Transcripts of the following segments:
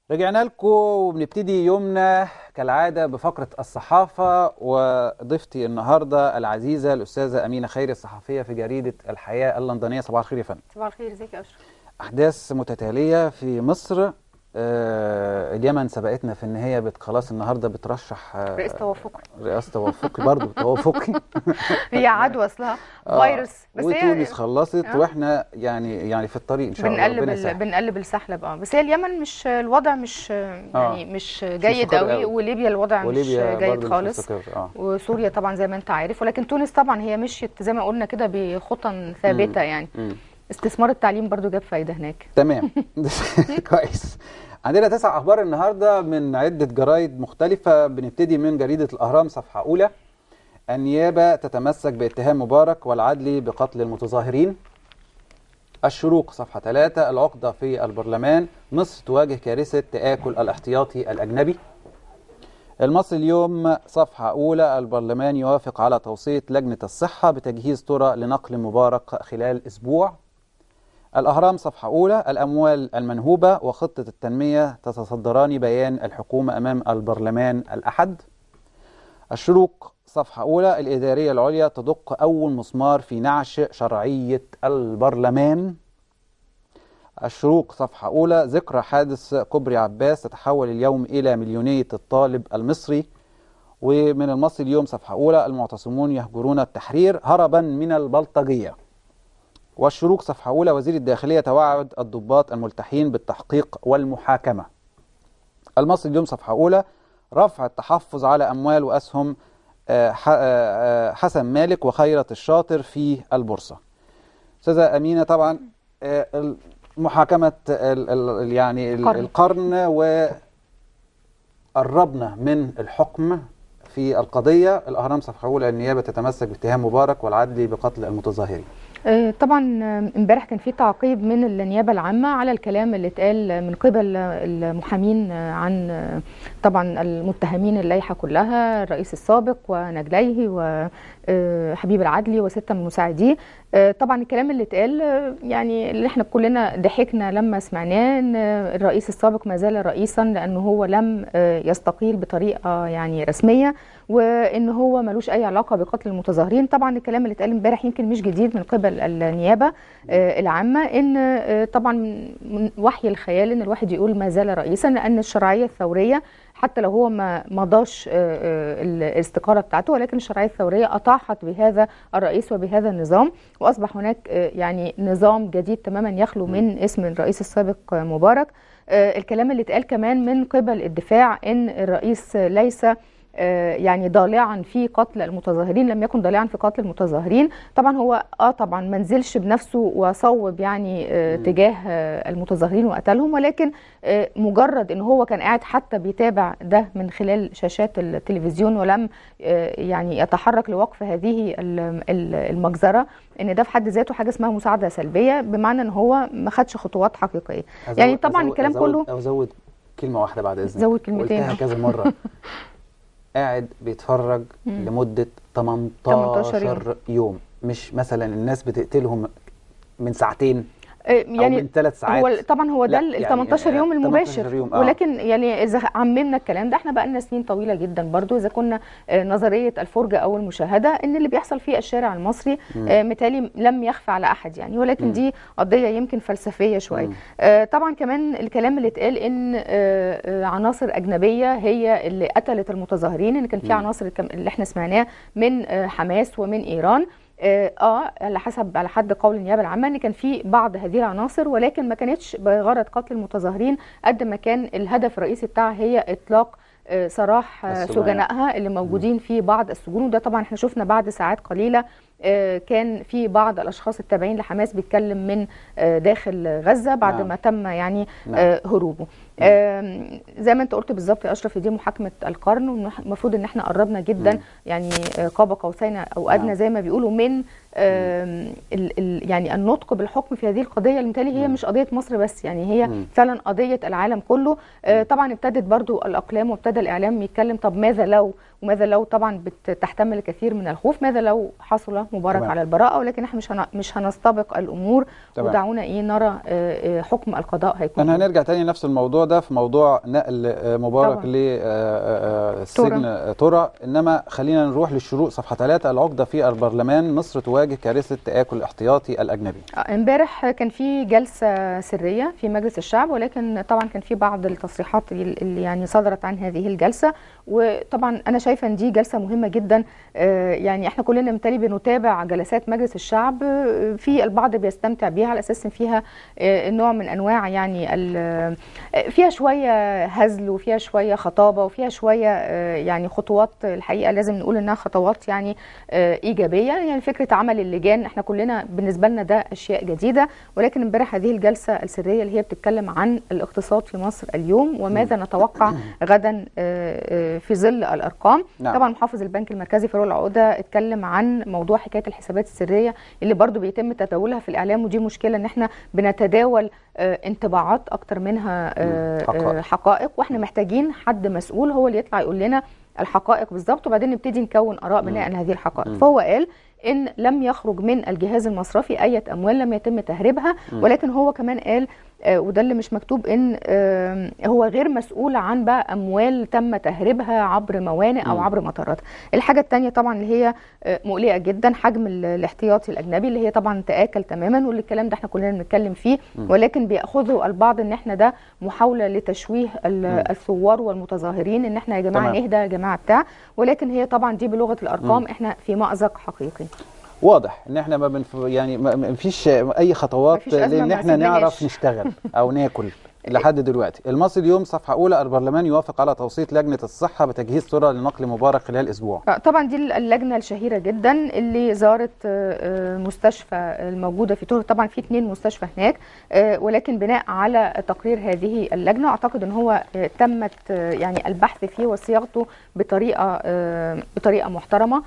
رجعنا لكم وبنبتدي يومنا كالعادة بفقرة الصحافة وضيفتي النهاردة العزيزة الأستاذة أمينة خيري الصحفية في جريدة الحياة اللندنية صباح الخير يا فندم صباح الخير ازيك يا اشرف أحداث متتالية في مصر آه اليمن سبقتنا في النهاية بت خلاص النهاردة بترشح آه رئيس توافقي رئاسة توافقي برضه توافقي هي عدوى اصلها فيروس بس وتونس خلصت آه. واحنا يعني يعني في الطريق ان شاء الله بنقلب ربنا ال... يسهل بنقلب السحلب اه بس هي اليمن مش الوضع مش يعني مش جيد مستقر قوي قوي. وليبيا الوضع وليبيا مش جيد برضه مش خالص مستقر اه وسوريا طبعا زي ما انت عارف ولكن تونس طبعا هي مشيت زي ما قلنا كده بخطى ثابته يعني مم. استثمار التعليم برضو جاب فايده هناك تمام كويس عندنا تسع اخبار النهارده من عده جرايد مختلفه بنبتدي من جريده الاهرام صفحه اولى النيابه تتمسك باتهام مبارك والعدلي بقتل المتظاهرين الشروق صفحه ثلاثة العقده في البرلمان مصر تواجه كارثه تآكل الاحتياطي الاجنبي المصري اليوم صفحة أولى البرلمان يوافق على توصية لجنة الصحة بتجهيز طرق لنقل مبارك خلال أسبوع الأهرام صفحة أولى الأموال المنهوبة وخطة التنمية تتصدران بيان الحكومة أمام البرلمان الأحد الشروق صفحة أولى الإدارية العليا تدق أول مسمار في نعش شرعية البرلمان الشروق صفحة أولى ذكرى حادث كوبري عباس تتحول اليوم إلى مليونية الطالب المصري ومن المصري اليوم صفحة أولى المعتصمون يهجرون التحرير هربا من البلطجية والشروق صفحة أولى وزير الداخلية توعد الضباط الملتحين بالتحقيق والمحاكمة المصري اليوم صفحة أولى رفع التحفظ على أموال وأسهم آه، ح- آه، آه، حسن مالك وخيرة الشاطر في البورصة أستاذة أمينة طبعا آه، ال- محاكمة ال- ال- يعني ال- القرن. القرن وقربنا من الحكم في القضية الأهرام صفحة أولى النيابة تتمسك باتهام مبارك والعدل بقتل المتظاهرين آه، طبعا آه، امبارح كان في تعقيب من النيابه العامه على الكلام اللي اتقال من قبل المحامين آه، عن آه، طبعا المتهمين اللائحه كلها الرئيس السابق ونجليه وحبيب العدلي وسته من مساعديه آه، طبعا الكلام اللي اتقال آه، يعني اللي احنا كلنا ضحكنا لما سمعناه ان آه، الرئيس السابق ما زال رئيسا لانه هو لم آه، يستقيل بطريقه يعني رسميه وان هو ملوش اي علاقه بقتل المتظاهرين طبعا الكلام اللي اتقال امبارح يمكن مش جديد من قبل النيابه آه، العامه ان آه، طبعا من وحي الخيال ان الواحد يقول ما زال رئيسا لان الشرعيه الثوريه حتى لو هو ما مضاش آه، آه، الاستقاله بتاعته ولكن الشرعيه الثوريه اطاحت بهذا الرئيس وبهذا النظام واصبح هناك آه، يعني نظام جديد تماما يخلو من اسم الرئيس السابق آه، مبارك آه، الكلام اللي اتقال كمان من قبل الدفاع ان الرئيس ليس آه، يعني ضالعا في قتل المتظاهرين لم يكن ضالعا في قتل المتظاهرين طبعا هو اه طبعا ما نزلش بنفسه وصوب يعني آه، مم. تجاه آه، المتظاهرين وقتلهم ولكن آه، مجرد ان هو كان قاعد حتى بيتابع ده من خلال شاشات التلفزيون ولم آه، يعني يتحرك لوقف هذه ال- ال- المجزره ان ده في حد ذاته حاجه اسمها مساعده سلبيه بمعنى ان هو ما خدش خطوات حقيقيه يعني أزود- طبعا أزود- الكلام أزود- كله أو زود كلمة واحدة بعد إذنك زود كلمتين. قلتها كذا مرة قاعد بيتفرج مم. لمدة 18 18 يوم مش مثلا الناس بتقتلهم من ساعتين آه، أو يعني من ثلاث ساعات هو طبعا هو ده لا، ال يعني 18 يوم 18 المباشر يوم، آه. ولكن يعني اذا عممنا الكلام ده احنا بقى لنا سنين طويله جدا برضو اذا كنا آه، نظريه الفرجه او المشاهده ان اللي بيحصل في الشارع المصري مم. آه، متهيألي لم يخفى على احد يعني ولكن مم. دي قضيه يمكن فلسفيه شويه مم. آه، طبعا كمان الكلام اللي اتقال ان آه، آه، عناصر اجنبيه هي اللي قتلت المتظاهرين ان كان في مم. عناصر كم- اللي احنا سمعناه من آه، حماس ومن ايران اه آه، على حسب على حد قول النيابه العامه ان كان في بعض هذه العناصر ولكن ما كانتش بغرض قتل المتظاهرين قد ما كان الهدف الرئيسي بتاعها هي اطلاق آه، سراح آه، السجناء. سجنائها اللي موجودين في بعض السجون وده طبعا احنا شفنا بعد ساعات قليله آه، كان في بعض الاشخاص التابعين لحماس بيتكلم من آه، داخل غزه بعد نعم. ما تم يعني نعم. آه، هروبه آم، زي ما انت قلت بالظبط يا اشرف دي محاكمه القرن والمفروض ان احنا قربنا جدا مم. يعني آه، قاب قوسين او ادنى نعم. زي ما بيقولوا من آم، ال ال يعني النطق بالحكم في هذه القضيه اللي متهيألي هي مم. مش قضيه مصر بس يعني هي مم. فعلا قضيه العالم كله آه، طبعا ابتدت برضو الاقلام وابتدى الاعلام يتكلم طب ماذا لو وماذا لو طبعا بتحتمل الكثير من الخوف ماذا لو حصل الله مبارك تمام. على البراءه ولكن احنا مش هن... مش هنستبق الامور تمام. ودعونا ايه نرى آه، آه، حكم القضاء هيكون احنا إيه. هنرجع تاني لنفس الموضوع ده في موضوع نقل آه، مبارك طبعا. للسجن آه، ترى انما خلينا نروح للشروق صفحه 3 العقده في البرلمان مصر تواجه كارثه تاكل الاحتياطي الاجنبي آه، امبارح كان في جلسه سريه في مجلس الشعب ولكن طبعا كان في بعض التصريحات اللي يعني صدرت عن هذه الجلسه وطبعا انا شايفه ان دي جلسه مهمه جدا آه، يعني احنا كلنا بالتالي بنتابع جلسات مجلس الشعب آه، في البعض بيستمتع بيها على اساس ان فيها آه، نوع من انواع يعني ال- آه، فيها شويه هزل وفيها شويه خطابه وفيها شويه آه، يعني خطوات الحقيقه لازم نقول انها خطوات يعني آه، ايجابيه يعني فكره عمل اللجان احنا كلنا بالنسبه لنا ده اشياء جديده ولكن امبارح هذه الجلسه السريه اللي هي بتتكلم عن الاقتصاد في مصر اليوم وماذا نتوقع غدا آه، آه، في ظل الارقام نعم. طبعا محافظ البنك المركزي فاروق العقده اتكلم عن موضوع حكايه الحسابات السريه اللي برضو بيتم تداولها في الاعلام ودي مشكله ان احنا بنتداول آه، انطباعات اكتر منها آه، مم. حقائق. آه، حقائق واحنا محتاجين حد مسؤول هو اللي يطلع يقول لنا الحقائق بالظبط وبعدين نبتدي نكون اراء بناء على هذه الحقائق مم. فهو قال ان لم يخرج من الجهاز المصرفي اي اموال لم يتم تهريبها ولكن هو كمان قال آه، وده اللي مش مكتوب ان آه، هو غير مسؤول عن بقى اموال تم تهريبها عبر موانئ او مم. عبر مطارات الحاجه الثانيه طبعا اللي هي آه، مقلقه جدا حجم ال- الاحتياطي الاجنبي اللي هي طبعا تاكل تماما والكلام ده احنا كلنا بنتكلم فيه ولكن بياخذه البعض ان احنا ده محاوله لتشويه ال- الثوار والمتظاهرين ان احنا يا جماعه تمام. نهدى يا جماعه بتاع ولكن هي طبعا دي بلغه الارقام احنا في مازق حقيقي واضح ان احنا ما بنف... يعني ما ما فيش اي خطوات مفيش أزمة لان ما احنا سيبناهاش. نعرف نشتغل او ناكل لحد دلوقتي المصري اليوم صفحه اولى البرلمان يوافق على توسيط لجنه الصحه بتجهيز صوره لنقل مبارك خلال اسبوع آه، طبعا دي اللجنه الشهيره جدا اللي زارت آه، آه، مستشفى الموجوده في تونس طبعا في اثنين مستشفى هناك آه، ولكن بناء على تقرير هذه اللجنه اعتقد ان هو آه، تمت آه، يعني البحث فيه وصياغته بطريقه آه، بطريقه محترمه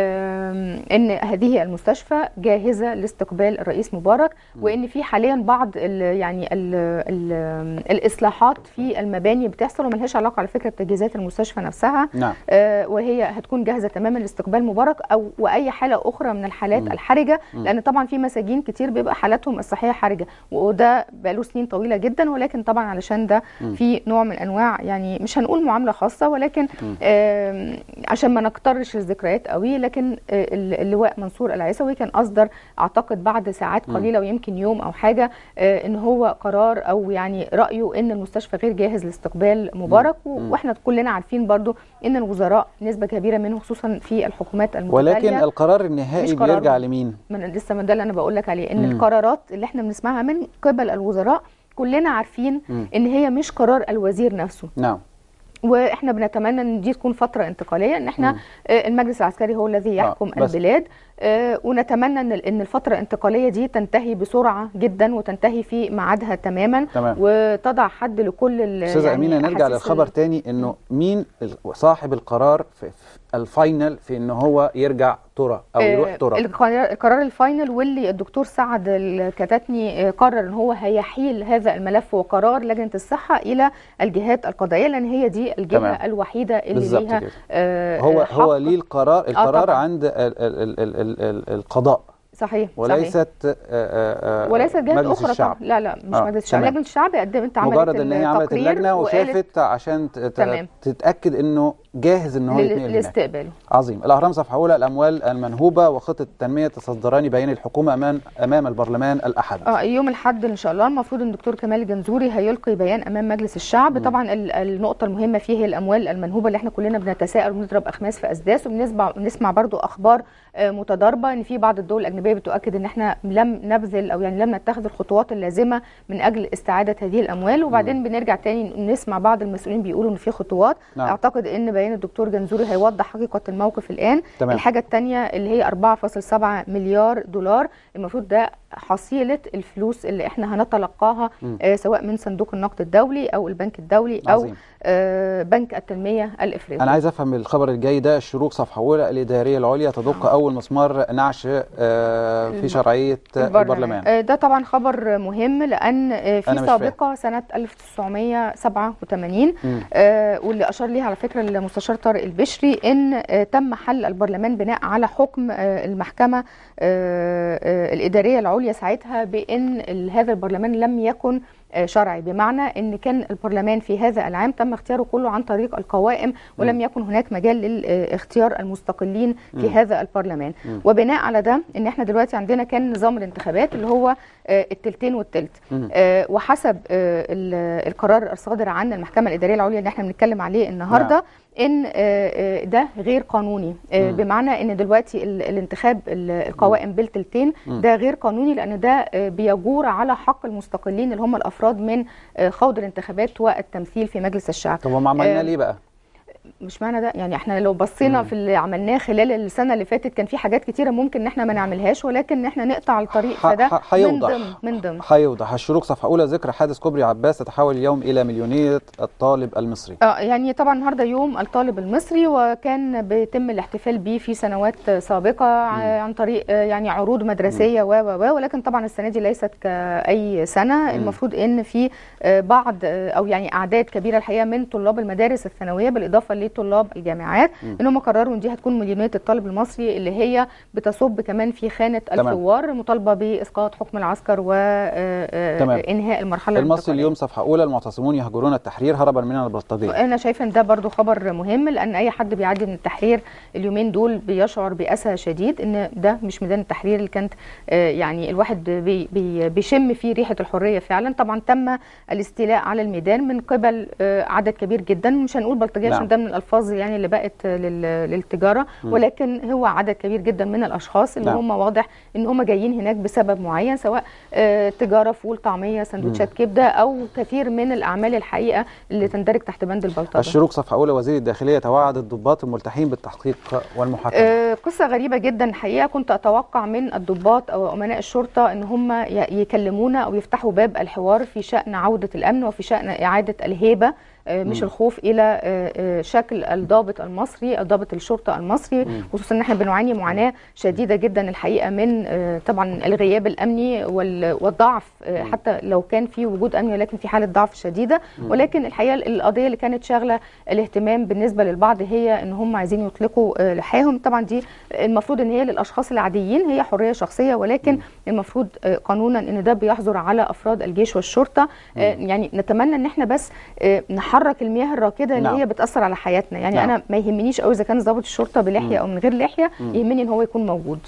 آه، ان هذه المستشفى جاهزه لاستقبال الرئيس مبارك وان في حاليا بعض ال يعني ال ال الاصلاحات في المباني بتحصل وملهاش علاقه على فكره بتجهيزات المستشفى نفسها نعم آه، وهي هتكون جاهزه تماما لاستقبال مبارك او واي حاله اخرى من الحالات مم. الحرجه مم. لان طبعا في مساجين كتير بيبقى حالاتهم الصحيه حرجه وده بقاله سنين طويله جدا ولكن طبعا علشان ده مم. في نوع من انواع يعني مش هنقول معامله خاصه ولكن مم. آم، عشان ما نكترش الذكريات قوي لكن آه، ال- اللواء منصور العيسوي كان اصدر اعتقد بعد ساعات مم. قليله ويمكن يوم او حاجه آه، ان هو قرار او يعني رايه ان المستشفى غير جاهز لاستقبال مبارك و- مم. واحنا كلنا عارفين برضو ان الوزراء نسبه كبيره منهم خصوصا في الحكومات ولكن المتتاليه القرار النهائي مش قرار بيرجع مهم. لمين من لسه من ده اللي انا بقول لك عليه ان مم. القرارات اللي احنا بنسمعها من قبل الوزراء كلنا عارفين مم. ان هي مش قرار الوزير نفسه نعم واحنا بنتمنى ان دي تكون فتره انتقاليه ان احنا مم. آه، المجلس العسكري هو الذي يحكم بس. البلاد آه، ونتمنى ان ان الفتره الانتقاليه دي تنتهي بسرعه جدا وتنتهي في ميعادها تماما تمام وتضع حد لكل ال- استاذه يعني امينه نرجع أحاسيس للخبر ال- تاني انه مين ال- صاحب القرار في في الفاينل في ان هو يرجع ترى او يروح آه، ترى القرار القرار الفاينل واللي الدكتور سعد الكتاتني آه، قرر ان هو هيحيل هذا الملف وقرار لجنه الصحه الى الجهات القضائيه لان هي دي الجهه تمام. الوحيده اللي بالظبط ليها كده آه، هو آه، هو حق. ليه القرار القرار طبعاً. عند ال ال ال ال ال ال القضاء صحيح صحيح. وليست آه، آه، آه، وليست جهات مجلس اخرى الشعب طبعا لا لا مش آه، مجلس الشعب تمام. لجنه الشعب قدمت عملت مجرد ان هي عملت التقرير اللجنه وقالت وشافت عشان ت- ت- تمام. تتاكد انه جاهز ان هو لل- يتنقل هناك لاستقباله عظيم الاهرام صفحه اولى الاموال المنهوبه وخطه التنميه تصدران بيان الحكومه امام امام البرلمان الاحد اه يوم الاحد ان شاء الله المفروض ان الدكتور كمال الجنزوري هيلقي بيان امام مجلس الشعب مم. طبعا ال- النقطه المهمه فيه هي الاموال المنهوبه اللي احنا كلنا بنتساءل وبنضرب اخماس في اسداس وبنسمع بنسمع برضو اخبار آه، متضاربه ان في بعض الدول الاجنبيه بتؤكد ان احنا لم نبذل او يعني لم نتخذ الخطوات اللازمه من اجل استعاده هذه الاموال وبعدين بنرجع تاني نسمع بعض المسؤولين بيقولوا ان في خطوات نعم. اعتقد ان بيان الدكتور جنزوري هيوضح حقيقه الموقف الان تمام. الحاجه الثانيه اللي هي 4.7 مليار دولار المفروض ده حصيله الفلوس اللي احنا هنتلقاها مم. آه، سواء من صندوق النقد الدولي او البنك الدولي او عظيم. آه، بنك التنميه الافريقي انا عايز افهم الخبر الجاي ده الشروق صفحه اولى الاداريه العليا تدق اول مسمار نعش آه، في شرعيه البرلمان آه، ده طبعا خبر مهم لان آه، في أنا مش سابقه سنه 1987 مم. آه، واللي اشار ليها على فكره المستشار طارق البشري ان آه، تم حل البرلمان بناء على حكم آه، المحكمه آه، آه، الاداريه العليا ساعتها بان ال- هذا البرلمان لم يكن آه، شرعي بمعنى ان كان البرلمان في هذا العام تم اختياره كله عن طريق القوائم ولم يكن هناك مجال لاختيار المستقلين في مم. هذا البرلمان مم. وبناء على ده ان احنا دلوقتي عندنا كان نظام الانتخابات اللي هو آه، التلتين والتلت مم. آه، وحسب آه، ال- القرار الصادر عن المحكمه الاداريه العليا اللي احنا بنتكلم عليه النهارده نعم. ان آه، آه، ده غير قانوني آه، مم. بمعنى ان دلوقتي ال- الانتخاب ال- القوائم بالتلتين مم. ده غير قانوني لان ده آه، بيجور على حق المستقلين اللي هم الافراد من آه، خوض الانتخابات والتمثيل في مجلس الشعب طب هم عملنا آه، ليه بقى مش معنى ده يعني احنا لو بصينا مم. في اللي عملناه خلال السنه اللي فاتت كان في حاجات كتيره ممكن ان احنا ما نعملهاش ولكن احنا نقطع الطريق ح- فده ح- من هيوضح. ضمن من ضمن هيوضح الشروق صفحه اولى ذكر حادث كوبري عباس تتحول اليوم الى مليونيه الطالب المصري اه يعني طبعا النهارده يوم الطالب المصري وكان بيتم الاحتفال بيه في سنوات سابقه ع- عن طريق آه، يعني عروض مدرسيه و و و ولكن طبعا السنه دي ليست كاي سنه المفروض ان في آه، بعض آه، او يعني اعداد كبيره الحقيقه من طلاب المدارس الثانويه بالاضافه لطلاب الجامعات ان هم قرروا ان دي هتكون مليونيه الطالب المصري اللي هي بتصب كمان في خانه تمام. الثوار مطالبه باسقاط حكم العسكر تمام. وانهاء المرحله المصري الانتقالية. اليوم صفحه اولى المعتصمون يهجرون التحرير هربا من البلطجيه انا شايفه ان ده برضو خبر مهم لان اي حد بيعدي من التحرير اليومين دول بيشعر باسى شديد ان ده مش ميدان التحرير اللي كانت آه، يعني الواحد بي بي بيشم فيه ريحه الحريه فعلا طبعا تم الاستيلاء على الميدان من قبل آه، عدد كبير جدا مش هنقول بلطجيه نعم. عشان ده من الالفاظ يعني اللي بقت آه، لل- للتجاره ولكن هو عدد كبير جدا من الاشخاص اللي نعم. هم واضح ان هم جايين هناك بسبب معين سواء آه، تجاره فول طعميه سندوتشات كبده او كثير من الاعمال الحقيقه اللي تندرج تحت بند البلطجه الشروق صفحه اولى وزير الداخليه توعد الضباط الملتحين بالتحقيق والمحاكمه آه، قصة غريبة جدا الحقيقة كنت أتوقع من الضباط أو أمناء الشرطة أن هم ي- يكلمونا أو يفتحوا باب الحوار في شأن عودة الأمن وفي شأن إعادة الهيبة آه، مش مم. الخوف الى آه، آه، شكل الضابط المصري ضابط الشرطه المصري مم. خصوصا ان احنا بنعاني معاناه شديده جدا الحقيقه من آه، طبعا الغياب الامني وال- والضعف آه، مم. حتى لو كان في وجود امني ولكن في حاله ضعف شديده مم. ولكن الحقيقه القضيه اللي كانت شاغله الاهتمام بالنسبه للبعض هي ان هم عايزين يطلقوا آه، لحاهم طبعا دي المفروض ان هي للاشخاص العاديين هي حريه شخصيه ولكن مم. المفروض آه، قانونا ان ده بيحظر على افراد الجيش والشرطه آه، يعني نتمنى ان احنا بس آه، نحرك المياه الراكده اللي نعم. هي بتاثر على حياتنا يعني نعم. انا ما يهمنيش قوي اذا كان ضابط الشرطه بلحيه او من غير لحيه مم. يهمني ان هو يكون موجود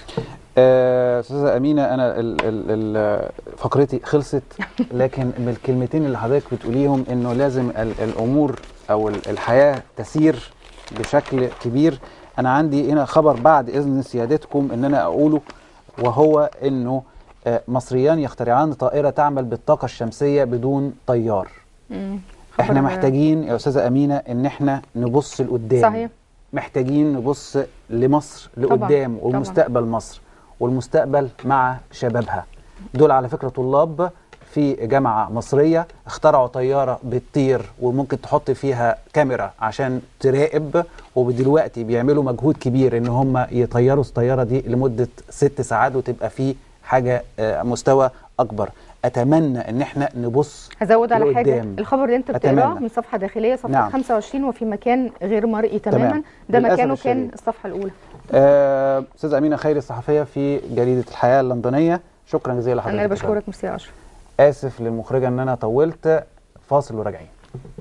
آه، استاذه امينه انا ال ال ال فقرتي خلصت لكن من الكلمتين اللي حضرتك بتقوليهم انه لازم ال الامور او ال- الحياه تسير بشكل كبير انا عندي هنا خبر بعد اذن سيادتكم ان انا اقوله وهو انه آه، مصريان يخترعان طائره تعمل بالطاقه الشمسيه بدون طيار احنا خبر- محتاجين يا استاذه امينه ان احنا نبص لقدام صحيح محتاجين نبص لمصر طبعاً، لقدام طبعاً. والمستقبل مصر والمستقبل مع شبابها دول على فكرة طلاب في جامعة مصرية اخترعوا طيارة بتطير وممكن تحط فيها كاميرا عشان تراقب ودلوقتي بيعملوا مجهود كبير ان هم يطيروا الطيارة دي لمدة ست ساعات وتبقى في حاجة آه، مستوى اكبر اتمنى ان احنا نبص هزود على حاجه لقدام. الخبر اللي انت أتمنى. بتقراه من صفحه داخليه صفحه نعم. 25 وفي مكان غير مرئي تمام. تماما ده للأسف مكانه كان الشديد. الصفحه الاولى آه، استاذة امينة خيري الصحفية في جريدة الحياة اللندنية شكرا جزيلا لحضرتك انا اللي يا فندم. بشكرك ميرسي يا اشرف اسف للمخرجه ان انا طولت فاصل وراجعين